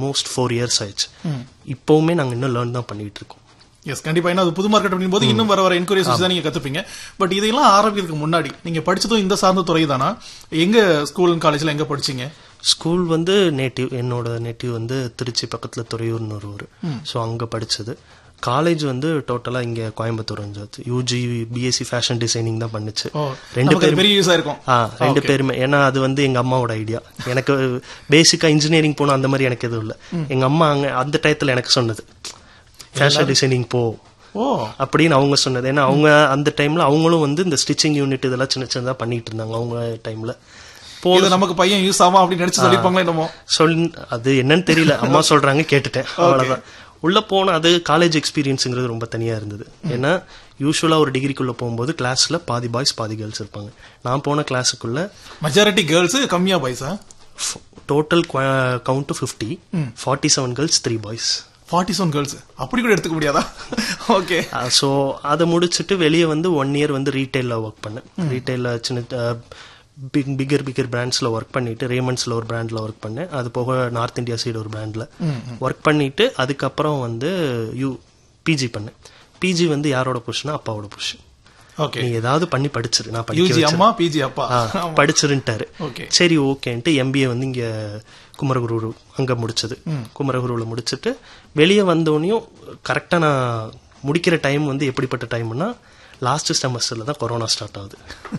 Almost four years ஆயிடுச்சு இப்போவுமே நாங்க இன்னும் லேர்ன் தான் பண்ணிட்டு இருக்கோம் எஸ் கண்டிப்பா ஏன்னா அது புது மார்க்கெட் அப்படிங்கும் போது இன்னும் வர வர என்கொயரிஸ் தான் நீங்க கத்துப்பீங்க பட் இதெல்லாம் ஆரம்பிக்கிறதுக்கு முன்னாடி நீங்க படிச்சதும் இந்த சார்ந்த துறை தானா எங்க ஸ்கூல் காலேஜ்ல எங்க படிச்சீங்க ஸ்கூல் வந்து நேட்டிவ் என்னோட நேட்டிவ் வந்து திருச்சி பக்கத்துல துறையூர்னு ஒரு ஊர் ஸோ அங்க படிச்சது காலேஜ் வந்து டோட்டலா இங்க கோயம்புத்தூர் வந்து யூஜி பிஎஸ்சி ஃபேஷன் டிசைனிங் தான் பண்ணுச்சு ஓ ரெண்டு நமக்கு அது பேரும் பெரிய யூஸா இருக்கும் ஆ ரெண்டு பேருமே ஏன்னா அது வந்து எங்க அம்மாவோட ஐடியா எனக்கு பேசிக்கா இன்ஜினியரிங் போகணும் அந்த மாதிரி எனக்கு எதுவும் இல்லை எங்க அம்மா அங்க அந்த டயத்துல எனக்கு சொன்னது ஃபேஷன் டிசைனிங் போ ஓ அப்படின்னு அவங்க சொன்னது ஏன்னா அவங்க அந்த டைம்ல அவங்களும் வந்து இந்த ஸ்டிச்சிங் யூனிட் இதெல்லாம் சின்ன சின்னதா பண்ணிட்டு இருந்தாங்க அவங்க டைம்ல போ இது நமக்கு பையன் யூஸ் ஆகும் அப்படின்னு நினைச்சு சொல்லிருப்பாங்களே என்னமோ சொல் அது என்னன்னு தெரியல அம்மா சொல்றாங்க கேட்டுட்டேன் அவ்வளவுதான் உள்ள போன அது காலேஜ் எக்ஸ்பீரியன்ஸுங்கிறது ரொம்ப தனியா இருந்தது ஏன்னா யூஸ்வலா ஒரு டிகிரிக்குள்ள போகும்போது கிளாஸ்ல பாதி பாய்ஸ் பாதி கேர்ள்ஸ் இருப்பாங்க நான் போன கிளாஸுக்குள்ள மெஜாரிட்டி கேர்ள்ஸ் கம்மியா பாய்ஸா total count fifty forty seven girls three boys forty seven girls அப்படி கூட எடுத்துக்க முடியாதா ஓகே ஸோ அதை முடிச்சுட்டு வெளியே வந்து ஒன் இயர் வந்து ரீட்டைலில் ஒர்க் பண்ணேன் ரீட்டைலில் சின்ன பிக் பிகர் பிகர் பிராண்ட்ஸில் ஒர்க் பண்ணிட்டு ரேமண்ட்ஸில் ஒரு பிராண்டில் ஒர்க் பண்ணேன் அது போக நார்த் இந்தியா சைடு ஒரு பிராண்டில் ஒர்க் பண்ணிட்டு அதுக்கப்புறம் வந்து யூ பிஜி பண்ணேன் பிஜி வந்து யாரோட புஷ்னா அப்பாவோட புஷ் ஓகே நீ ஏதாவது பண்ணி படிச்சிரு நான் படிக்க யூஜி வச்சிருக்கேன். அம்மா பிஜி அப்பா ஆ, படிச்சிருன்ட்டாரு ஓகே சரி ஓகேன்ட்டு எம்பிஏ வந்து இங்க குமரகுரு அங்க முடிச்சது குமரகுருவில் முடிச்சுட்டு வெளியே வந்தோடனையும் கரெக்டா நான் முடிக்கிற டைம் வந்து எப்படிப்பட்ட டைம்னா லாஸ்ட் செமஸ்டர்ல தான் கொரோனா ஸ்டார்ட் ஆகுது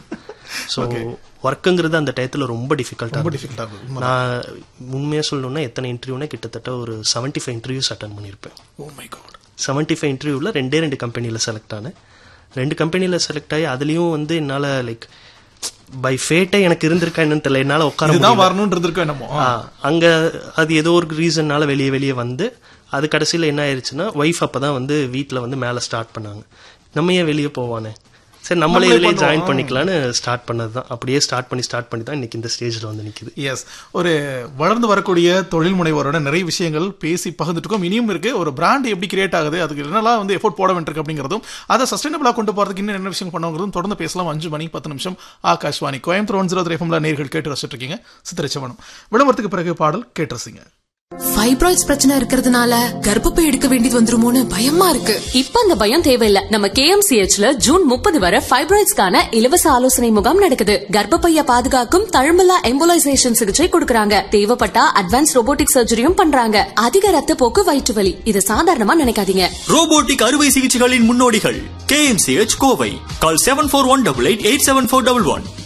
ஸோ ஒர்க்குங்கிறது அந்த டயத்துல ரொம்ப டிஃபிகல்ட்டா ரொம்ப டிஃபிகல்ட்டா இருக்கும் நான் உண்மையா சொல்லணும்னா எத்தனை இன்டர்வியூனா கிட்டத்தட்ட ஒரு 75 ஃபைவ் இன்டர்வியூஸ் அட்டன் பண்ணியிருப்பேன் ஓ மை காட் 75 ஃபைவ் இன்டர்வியூவில் ரெண்டே ரெண்டு கம்பெனியில் செலக்ட் ஆனேன் ரெண்டு கம்பெனியில் செலக்ட் ஆகி அதுலேயும் வந்து என்னால் லைக் பை ஃபேட்டே எனக்கு இருந்திருக்கா என்னன்னு தெரியல என்னால் உட்கார இதுதான் முடியல வரணும்னு இருந்திருக்கும் என்னமோ ஆ, அங்க அது ஏதோ ஒரு ரீசன்னால வெளியே வெளியே வந்து அது கடைசியில் என்ன ஆயிருச்சுன்னா ஒய்ஃப் அப்பதான் வந்து வீட்டில் வந்து மேலே ஸ்டார்ட் பண்ணாங்க நம்ம ஏன் வெளியே போவானே சரி நம்மளே நம்மளே இதுலயே ஜாயின் பண்ணுவோம். பண்ணிக்கலாம்னு ஸ்டார்ட் பண்ணது தான் அப்படியே ஸ்டார்ட் பண்ணி ஸ்டார்ட் பண்ணி தான் இன்னைக்கு இந்த ஸ்டேஜில் வந்து நிக்குது எஸ் ஒரு வளர்ந்து வரக்கூடிய தொழில் முனைவோரோட நிறைய விஷயங்கள் பேசி பகிர்ந்துட்டுக்கோம் இனியும் இருக்கு ஒரு பிராண்ட் எப்படி கிரியேட் ஆகுது அதுக்கு என்னெல்லாம் வந்து எஃபோர்ட் போட வேண்டியிருக்கு அப்படிங்கிறதும் அதை சஸ்டைனபிளா கொண்டு போறதுக்கு இன்னும் என்ன விஷயம் பண்ணுங்கிறதும் தொடர்ந்து பேசலாம் அஞ்சு மணி பத்து நிமிஷம் ஆகாஷ்வாணி கோயம்புத்தூர் ஒன் ஜீரோ எஃப்எம்ல நேர்கள் கேட்டு ரசிட்டு இருக்கீங்க சித்திரச்சவனம் விளம்பரத்துக்கு பிறகு பாடல் கேட்டு ரசிங்க ஃபைப்ராய்ட்ஸ் பிரச்சனை இருக்கிறதுனால கர்ப்பப்பை எடுக்க வேண்டியது வந்துருமோன்னு பயமா இருக்கு இப்ப அந்த பயம் தேவையில்ல நம்ம கேஎம்சிஹெச்ல ஜூன் முப்பது வரை ஃபைப்ராய்ட்ஸ்க்கான இலவச ஆலோசனை முகாம் நடக்குது கர்ப்பப்பைய பாதுகாக்கும் தழும்பலா எம்போலைசேஷன் சிகிச்சை கொடுக்கறாங்க தேவைப்பட்டா அட்வான்ஸ் ரோபோட்டிக் சர்ஜரியும் பண்றாங்க அதிக ரத்த போக்கு வயிற்று வலி இது சாதாரணமா நினைக்காதீங்க ரோபோட்டிக் அறுவை சிகிச்சைகளின் முன்னோடிகள் KMCH Kovai call seven four one double eight eight seven four double one